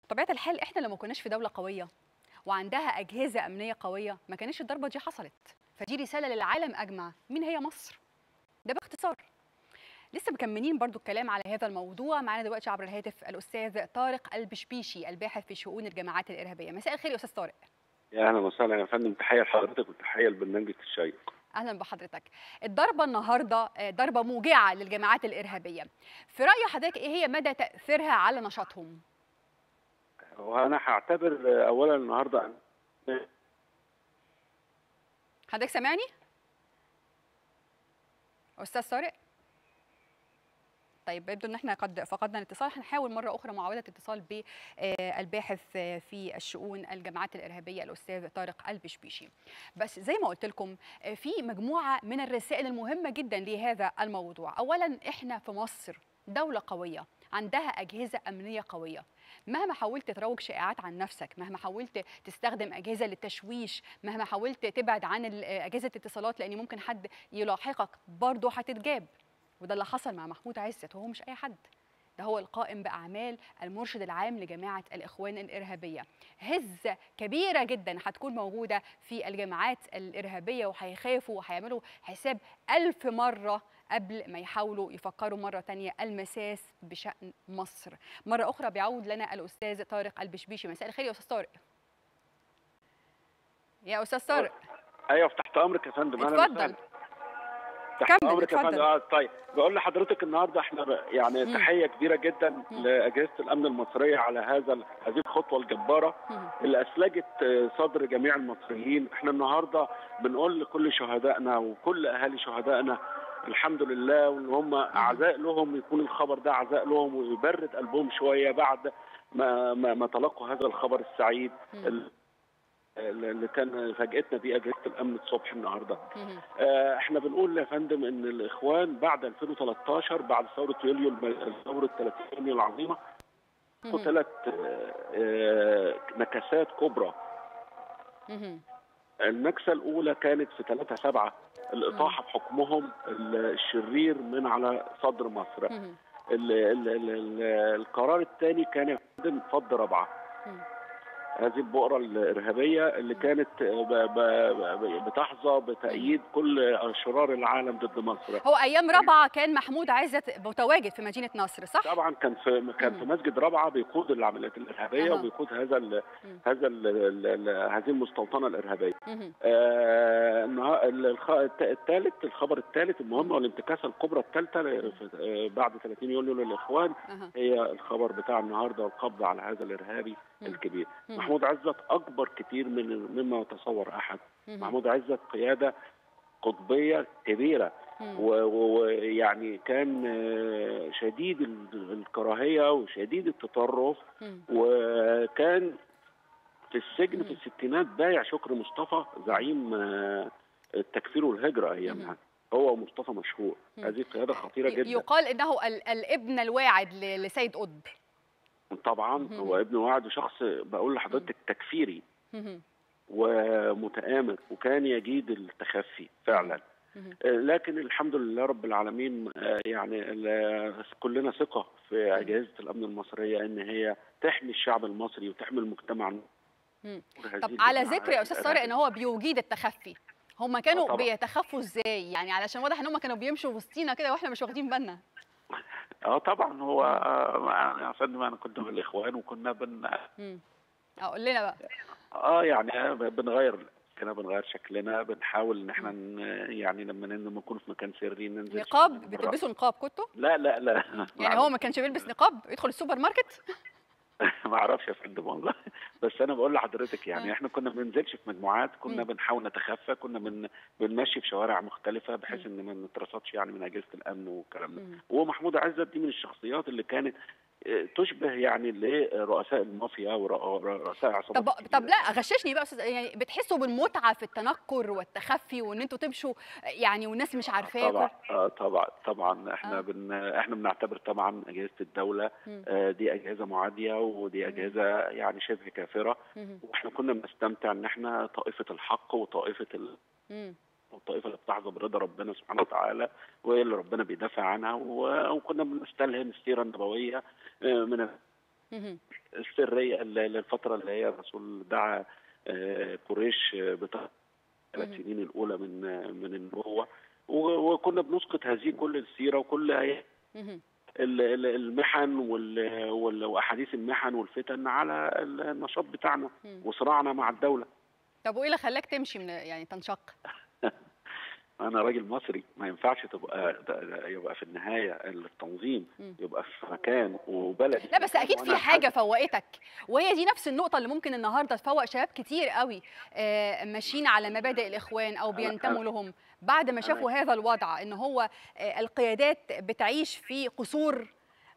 طبيعه الحال احنا لو ما كناش في دوله قويه وعندها اجهزه امنيه قويه ما كانش الضربه دي حصلت فدي رساله للعالم اجمع مين هي مصر ده باختصار لسه مكملين برضو الكلام على هذا الموضوع معانا دلوقتي عبر الهاتف الاستاذ طارق البشبيشي الباحث في شؤون الجماعات الارهابيه مساء الخير يا استاذ طارق يا اهلا وسهلا يا فندم تحيه لحضرتك وتحيه لبرنامجك الشيق اهلا بحضرتك الضربه النهارده ضربه موجعه للجماعات الارهابيه في راي حضرتك ايه هي مدى تاثيرها على نشاطهم وانا هعتبر اولا النهارده حضرتك سامعني استاذ طارق طيب يبدو ان احنا قد فقدنا الاتصال هنحاول مره اخرى معاوده الاتصال بالباحث في الشؤون الجماعات الارهابيه الاستاذ طارق البشبيشي بس زي ما قلت لكم في مجموعه من الرسائل المهمه جدا لهذا الموضوع اولا احنا في مصر دوله قويه عندها اجهزه امنيه قويه مهما حاولت تروج شائعات عن نفسك مهما حاولت تستخدم اجهزه للتشويش مهما حاولت تبعد عن اجهزه الاتصالات لان ممكن حد يلاحقك برضه هتتجاب وده اللي حصل مع محمود عزت وهو مش اي حد ده هو القائم باعمال المرشد العام لجماعه الاخوان الارهابيه هزه كبيره جدا هتكون موجوده في الجماعات الارهابيه وهيخافوا وهيعملوا حساب ألف مره قبل ما يحاولوا يفكروا مرة تانية المساس بشأن مصر مرة أخرى بيعود لنا الأستاذ طارق البشبيشي مساء الخير يا أستاذ طارق يا أستاذ طارق ايوه تحت امرك يا فندم اتفضل تحت كمل، امرك يا اتفضل. فندم اه طيب بقول لحضرتك النهارده احنا ب- يعني مم. تحيه كبيره جدا لاجهزه الامن المصريه على هذا ال- هذه الخطوه الجباره مم. اللي اسلجت آه، صدر جميع المصريين احنا النهارده بنقول لكل شهدائنا وكل اهالي شهدائنا الحمد لله وان هم اعزاء لهم يكون الخبر ده عزاء لهم ويبرد قلبهم شويه بعد ما ما, ما تلقوا هذا الخبر السعيد مم. ال- اللي كان فاجئتنا بيه اجهزه الامن الصبح النهارده مم. آه، احنا بنقول يا فندم ان الاخوان بعد 2013 بعد ثوره يوليو الم- ثوره 30 يونيو العظيمه مم. ثلاث نكسات كبرى مم. النكسه الاولى كانت في 3 7 الاطاحه بحكمهم ال- الشرير من على صدر مصر مم. ال ال ال ال القرار الثاني كان يا فندم فض رابعه مم. هذه البؤرة الإرهابية اللي كانت ب- ب- ب- بتحظى بتأييد كل أشرار العالم ضد مصر هو أيام رابعة كان محمود عزت متواجد في مدينة نصر صح؟ طبعا كان في كان في مسجد رابعه بيقود العمليات الارهابيه أها. وبيقود هذا ال مم. هذا ال ال ال هذه المستوطنه الارهابيه. مم. آه النها- ال- الخ- الت- الثالث الخبر الثالث المهم والانتكاسه الكبرى الثالثه ل- بعد 30 يوليو للاخوان أها. هي الخبر بتاع النهارده والقبض على هذا الارهابي مم. الكبير. مم. محمود عزت اكبر كتير من مما يتصور احد. مم. محمود عزت قياده قطبيه كبيره مم. ويعني كان آه، شديد ال- الكراهيه وشديد التطرف مم. وكان في السجن مم. في الستينات بايع شكري مصطفى زعيم آه، التكفير والهجره ايامها هو ومصطفى مشهور مم. هذه قياده خطيره جدا يقال انه ال- الابن الواعد ل- لسيد قطب طبعا مم. هو ابن وعد شخص بقول لحضرتك تكفيري مم. ومتآمر وكان يجيد التخفي فعلا مم. آه، لكن الحمد لله رب العالمين آه، يعني ال- كلنا ثقة في أجهزة الأمن المصرية إن هي تحمي الشعب المصري وتحمي المجتمع مم. هذه طب على الجماعات ذكر يا استاذ طارق ان هو بيجيد التخفي هم كانوا طبعا. بيتخفوا ازاي يعني علشان واضح ان هم كانوا بيمشوا وسطينا كده واحنا مش واخدين بالنا اه طبعا هو آه، يا فندم انا كنت من الاخوان وكنا بن مم. اه قول لنا بقى اه يعني بنغير كنا بنغير شكلنا بنحاول ان احنا ن- يعني لما ن- لما نكون في مكان سري ننزل نقاب بتلبسوا نقاب كنتوا لا لا لا يعني هو ما كانش بيلبس نقاب يدخل السوبر ماركت ما اعرفش يا فندم والله بس انا بقول لحضرتك يعني آه. احنا كنا ما بننزلش في مجموعات كنا مم. بنحاول نتخفى كنا بن بنمشي في شوارع مختلفه بحيث ان ما نترصدش يعني من اجهزه الامن والكلام ده مم. ومحمود عزت دي من الشخصيات اللي كانت آه، تشبه يعني اللي رؤساء المافيا ورؤساء عصابات طب كبيرة. طب لا غششني بقى يا استاذ يعني بتحسوا بالمتعه في التنكر والتخفي وان انتوا تمشوا يعني والناس مش عارفاكم طبعا آه طبعا طبعا احنا آه. بن احنا بنعتبر طبعا اجهزه الدوله مم. آه دي اجهزه معاديه ودي اجهزه يعني شبه كافره مم. واحنا كنا بنستمتع ان احنا طائفه الحق وطائفه ال... مم. والطائفه اللي بتحظى برضا ربنا سبحانه وتعالى واللي ربنا بيدافع عنها و... وكنا بنستلهم السيره النبويه آه، من مهم. السريه اللي- للفتره اللي هي الرسول دعا آه، قريش بتاع ثلاث مهم. سنين الاولى من من النبوه و- وكنا بنسقط هذه كل السيره وكل آيات مهم. ال- ال- المحن وال- وال- واحاديث المحن والفتن على النشاط بتاعنا مم. وصراعنا مع الدوله طب وايه اللي خلاك تمشي من يعني تنشق انا راجل مصري ما ينفعش تبقى يبقى في النهايه التنظيم مم. يبقى في مكان وبلد لا بس اكيد في وأنا حاجه فوقتك وهي دي نفس النقطه اللي ممكن النهارده تفوق شباب كتير قوي آه، ماشيين على مبادئ الاخوان او أنا- بينتموا لهم بعد ما أنا- شافوا هذا الوضع ان هو آه، القيادات بتعيش في قصور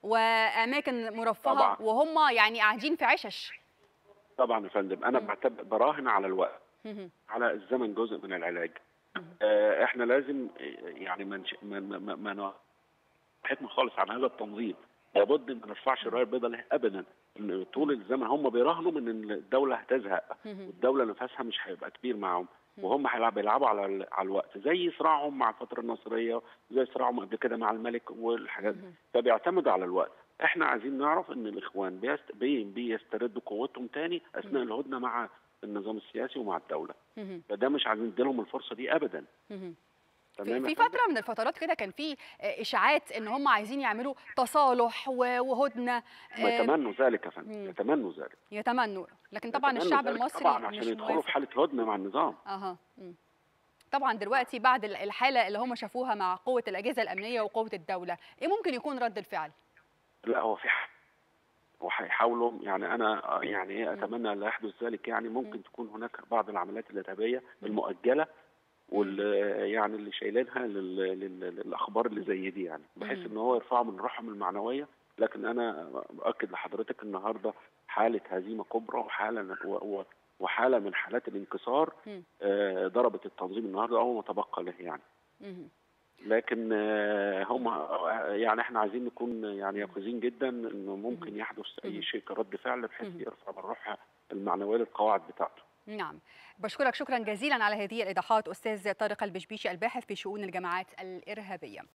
واماكن مرفهه طبعاً. وهم يعني قاعدين في عشش طبعا يا فندم انا مم. بعتبر براهن على الوقت مهم. على الزمن جزء من العلاج مم. آه، احنا لازم آه، يعني ما نش- ما ما ما- ما نوع- حكمه خالص عن هذا التنظيم لابد ما نرفعش الرايه البيضاء له ابدا إن طول الزمن هم بيراهنوا من ان الدوله هتزهق مهم. والدوله نفسها مش هيبقى كبير معاهم مم. وهم هيلعب- بيلعبوا على ال- على الوقت زي صراعهم مع الفتره النصريه زي صراعهم قبل كده مع الملك والحاجات دي مهم. فبيعتمدوا على الوقت احنا عايزين نعرف ان الاخوان بيست... بي... بيستردوا قوتهم تاني اثناء الهدنه مع النظام السياسي ومع الدوله مهم. فده مش عايزين نديلهم الفرصه دي ابدا مهم. تمام في يا في فندم؟ فتره من الفترات كده كان في آه، اشاعات ان هم عايزين يعملوا تصالح و- وهدنه هم آه، يتمنوا ذلك يا فندم مم. يتمنوا ذلك يتمنوا لكن طبعا يتمنوا الشعب ذلك المصري طبعا مش عشان يدخلوا موافق في حاله هدنه مع النظام اها مم. طبعا دلوقتي بعد ال- الحاله اللي هم شافوها مع قوه الاجهزه الامنيه وقوه الدوله ايه ممكن يكون رد الفعل لا هو في ح- وهيحاولوا يعني انا آه، يعني ايه مم. اتمنى لا يحدث ذلك يعني ممكن مم. تكون هناك بعض العمليات الارهابيه المؤجله وال يعني اللي شايلينها لل... لل... للاخبار اللي زي دي يعني بحيث مم. ان هو يرفعوا من روحهم المعنويه لكن انا باكد لحضرتك النهارده حاله هزيمه كبرى وحاله و... و... وحاله من حالات الانكسار مم. آه، ضربت التنظيم النهارده او ما تبقى له يعني مهم. لكن آه، هم يعني احنا عايزين نكون يعني يقظين جدا انه ممكن يحدث مم. اي شيء كرد فعل بحيث مم. يرفع من روحها المعنويه للقواعد بتاعته نعم بشكرك شكرا جزيلا على هذه الايضاحات استاذ طارق البشبيشي الباحث في شؤون الجماعات الارهابيه